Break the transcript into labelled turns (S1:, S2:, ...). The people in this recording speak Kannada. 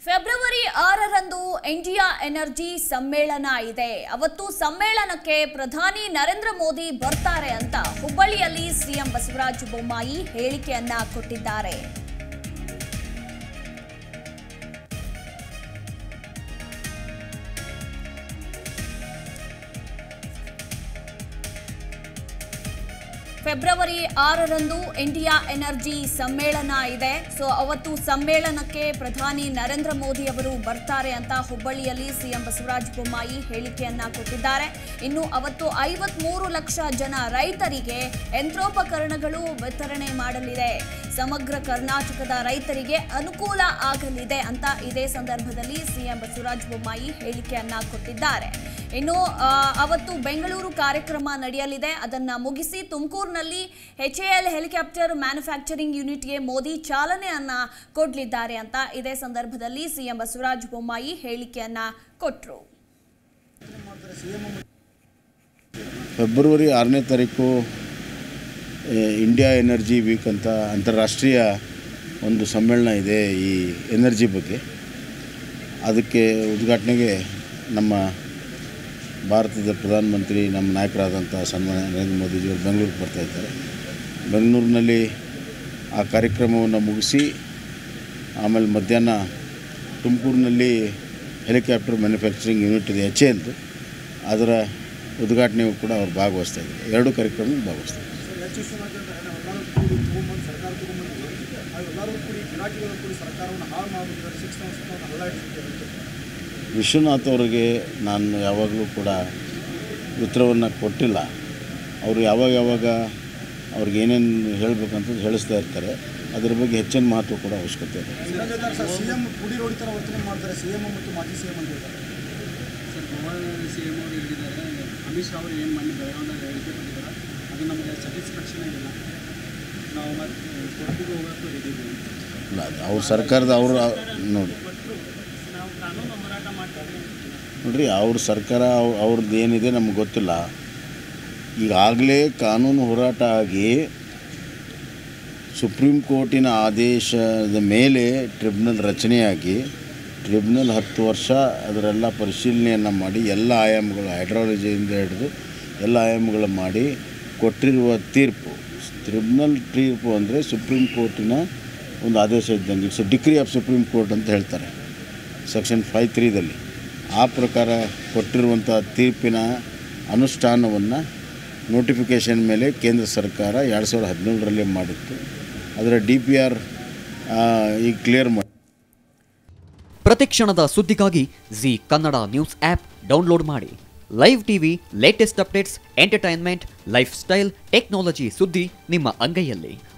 S1: ಫೆಬ್ರವರಿ ಆರರಂದು ಇಂಡಿಯಾ ಎನರ್ಜಿ ಸಮ್ಮೇಳನ ಇದೆ ಅವತ್ತು ಸಮ್ಮೇಳನಕ್ಕೆ ಪ್ರಧಾನಿ ನರೇಂದ್ರ ಮೋದಿ ಬರ್ತಾರೆ ಅಂತ ಹುಬ್ಬಳ್ಳಿಯಲ್ಲಿ ಸಿಎಂ ಬಸವರಾಜ ಬೊಮ್ಮಾಯಿ ಹೇಳಿಕೆಯನ್ನ ಕೊಟ್ಟಿದ್ದಾರೆ ಫೆಬ್ರವರಿ ಆರರಂದು ಇಂಡಿಯಾ ಎನರ್ಜಿ ಸಮ್ಮೇಳನ ಇದೆ ಸೊ ಅವತ್ತು ಸಮ್ಮೇಳನಕ್ಕೆ ಪ್ರಧಾನಿ ನರೇಂದ್ರ ಮೋದಿ ಅವರು ಬರ್ತಾರೆ ಅಂತ ಹುಬ್ಬಳ್ಳಿಯಲ್ಲಿ ಸಿಎಂ ಬಸವರಾಜ ಬೊಮ್ಮಾಯಿ ಹೇಳಿಕೆಯನ್ನ ಕೊಟ್ಟಿದ್ದಾರೆ ಇನ್ನು ಅವತ್ತು ಐವತ್ಮೂರು ಲಕ್ಷ ಜನ ರೈತರಿಗೆ ಯಂತ್ರೋಪಕರಣಗಳು ವಿತರಣೆ ಮಾಡಲಿದೆ ಸಮಗ್ರ ಕರ್ನಾಟಕದ ರೈತರಿಗೆ ಅನುಕೂಲ ಆಗಲಿದೆ ಅಂತ ಇದೇ ಸಂದರ್ಭದಲ್ಲಿ ಸಿಎಂ ಬಸವರಾಜ ಬೊಮ್ಮಾಯಿ ಹೇಳಿಕೆಯನ್ನ ಕೊಟ್ಟಿದ್ದಾರೆ ಇನ್ನು ಆ, ಅವತ್ತು ಬೆಂಗಳೂರು ಕಾರ್ಯಕ್ರಮ ನಡೆಯಲಿದೆ ಅದನ್ನ ಮುಗಿಸಿ ತುಮಕೂರಿನಲ್ಲಿ ಎಚ್ಎಎಲ್ ಹೆಲಿಕಾಪ್ಟರ್ ಮ್ಯಾನುಫ್ಯಾಕ್ಚರಿಂಗ್ ಯೂನಿಟ್ಗೆ ಮೋದಿ ಚಾಲನೆಯನ್ನ ಕೊಡಲಿದ್ದಾರೆ ಅಂತ ಇದೇ ಸಂದರ್ಭದಲ್ಲಿ ಸಿಎಂ ಬಸವರಾಜ ಬೊಮ್ಮಾಯಿ ಹೇಳಿಕೆಯನ್ನ ಕೊಟ್ಟರು
S2: ಫೆಬ್ರವರಿ ಆರನೇ ತಾರೀಕು ಏ, ಇಂಡಿಯಾ ಎನರ್ಜಿ ವೀಕ್ ಅಂತ ಅಂತಾರಾಷ್ಟ್ರೀಯ ಒಂದು ಸಮ್ಮೇಳನ ಇದೆ ಈ ಎನರ್ಜಿ ಬಗ್ಗೆ ಅದಕ್ಕೆ ಉದ್ಘಾಟನೆಗೆ ನಮ್ಮ ಭಾರತದ ಪ್ರಧಾನಮಂತ್ರಿ ನಮ್ಮ ನಾಯಕರಾದಂಥ ಸನ್ಮಾನ್ಯ ನರೇಂದ್ರ ಮೋದಿಜಿಯವರು ಬೆಂಗಳೂರಿಗೆ ಬರ್ತಾ ಇದ್ದಾರೆ ಬೆಂಗಳೂರಿನಲ್ಲಿ ಆ ಕಾರ್ಯಕ್ರಮವನ್ನು ಮುಗಿಸಿ ಆಮೇಲೆ ಮಧ್ಯಾಹ್ನ ತುಮಕೂರಿನಲ್ಲಿ ಹೆಲಿಕಾಪ್ಟರ್ ಮ್ಯಾನುಫ್ಯಾಕ್ಚರಿಂಗ್ ಯೂನಿಟ್ ಇದೆ ಎಚ್ ಎ ಎಂದು ಅದರ ಉದ್ಘಾಟನೆಯೂ ಕೂಡ ಅವ್ರು ಭಾಗವಹಿಸ್ತಾ ಇದ್ದಾರೆ ಎರಡು ಕಾರ್ಯಕ್ರಮದಲ್ಲಿ ಭಾಗವಹಿಸ್ತಾ ಇದ್ದಾರೆ
S3: ಸರ್ಕಾರ ತಗೊಂಡ್ಬಂದು ಎಲ್ಲರೂ ಕೂಡಿ ಗಿರಾಕಿಗಳು ಕೂಡಿ ಸರ್ಕಾರವನ್ನು ಹಾಳು ಮಾಡಿಬಿಟ್ಟಿದ್ದಾರೆ ಶಿಕ್ಷಣ ಸಂಸ್ಥೆಯನ್ನು ಹಳ್ಳಾಡಿಸಿದ್ದಾರೆ
S2: ವಿಶ್ವನಾಥ್ ಅವರಿಗೆ ನಾನು ಯಾವಾಗಲೂ ಕೂಡ ಉತ್ತರವನ್ನು ಕೊಟ್ಟಿಲ್ಲ ಅವರು ಯಾವಾಗ ಯಾವಾಗ ಅವ್ರಿಗೆ ಏನೇನು ಹೇಳಬೇಕಂತ ಹೇಳಿಸ್ತಾ ಇರ್ತಾರೆ ಅದರ ಬಗ್ಗೆ ಹೆಚ್ಚಿನ ಮಹತ್ವ ಕೂಡ ಅವಶ್ಯಕತೆ ಇದೆ
S3: ಸಿರಾಜದಾರ್ ಸರ್ ಸಿ ಎಂ ಪುಡಿ ರೋಡಿ ಥರ ವರ್ತನೆ ಮಾಡ್ತಾರೆ ಸಿ ಎಂ ಮತ್ತು ಮಾಜಿ ಸಿ ಎಂ ಅಂತ ಹೇಳ್ತಾರೆ
S4: ಸರ್ ಗೋವಾ ಸಿ ಎಮ್ ಅವರು ಹೇಳಿದ್ದಾರೆ ಅಮಿತ್ ಶಾ ಅವರು ಏನು ಮಾಡಿ ಬೆಳಗಾವಿದಾಗ ಹೇಳಿಕೆ ಕೊಟ್ಟಿದ್ದಾರೆ ಅದು ನಮಗೆ ಸ್ಯಾಟಿಸ್ಫ್ಯಾಕ್ಷನ್ ಆಗಿಲ್ಲ ನಾವು ಮತ್ತೆ ಕೋರ್ಟಿಗೆ ಹೋಗೋಕ್ಕೂ ಹಿಡಿದೀವಿ
S2: ಇಲ್ಲ ಅದು ಅವ್ರ ಸರ್ಕಾರದ ಅವರು ನೋಡಿ
S4: ನಾವು ಕಾನೂನು ಹೋರಾಟ ಮಾಡ್ತೀವಿ
S2: ನೋಡ್ರಿ ಅವ್ರ ಸರ್ಕಾರ ಅವ್- ಅವ್ರದ್ದು ಏನಿದೆ ನಮ್ಗೆ ಗೊತ್ತಿಲ್ಲ ಈಗಾಗಲೇ ಕಾನೂನು ಹೋರಾಟ ಆಗಿ ಸುಪ್ರೀಂ ಕೋರ್ಟಿನ ಆದೇಶದ ಮೇಲೆ ಟ್ರಿಬ್ಯುನಲ್ ರಚನೆಯಾಗಿ ಟ್ರಿಬ್ಯುನಲ್ ಹತ್ತು ವರ್ಷ ಅದರೆಲ್ಲ ಪರಿಶೀಲನೆಯನ್ನು ಮಾಡಿ ಎಲ್ಲ ಆಯಾಮಗಳು ಹೈಡ್ರಾಲಜಿಯಿಂದ ಹಿಡಿದು ಎಲ್ಲ ಆಯಾಮಗಳು ಮಾಡಿ ಕೊಟ್ಟಿರುವ ತೀರ್ಪು ಟ್ರಿಬ್ಯುನಲ್ ತೀರ್ಪು ಅಂದರೆ ಸುಪ್ರೀಂ ಕೋರ್ಟಿನ ಒಂದು ಆದೇಶ ಇದ್ದಂಗೆ it's decree of Supreme Court ಅಂತ ಹೇಳ್ತಾರೆ ಸೆಕ್ಷನ್ ಫೈವ್ ತ್ರೀದಲ್ಲಿ ಆ ಪ್ರಕಾರ ಕೊಟ್ಟಿರುವಂಥ ತೀರ್ಪಿನ ಅನುಷ್ಠಾನವನ್ನು ನೋಟಿಫಿಕೇಷನ್ ಮೇಲೆ ಕೇಂದ್ರ ಸರ್ಕಾರ ಎರಡು ಸಾವಿರದ ಹದಿನೇಳರಲ್ಲಿ ಮಾಡಿತ್ತು ಅದರ ಡಿ ಪಿ ಆರ್ ಈಗ ಕ್ಲಿಯರ್ ಮಾಡಿ
S5: ಪ್ರತಿಕ್ಷಣದ ಸುದ್ದಿಗಾಗಿ Zee Kannada news app download ಮಾಡಿ live TV latest updates entertainment lifestyle technology ಸುದ್ದಿ ನಿಮ್ಮ ಅಂಗೈಯಲ್ಲಿ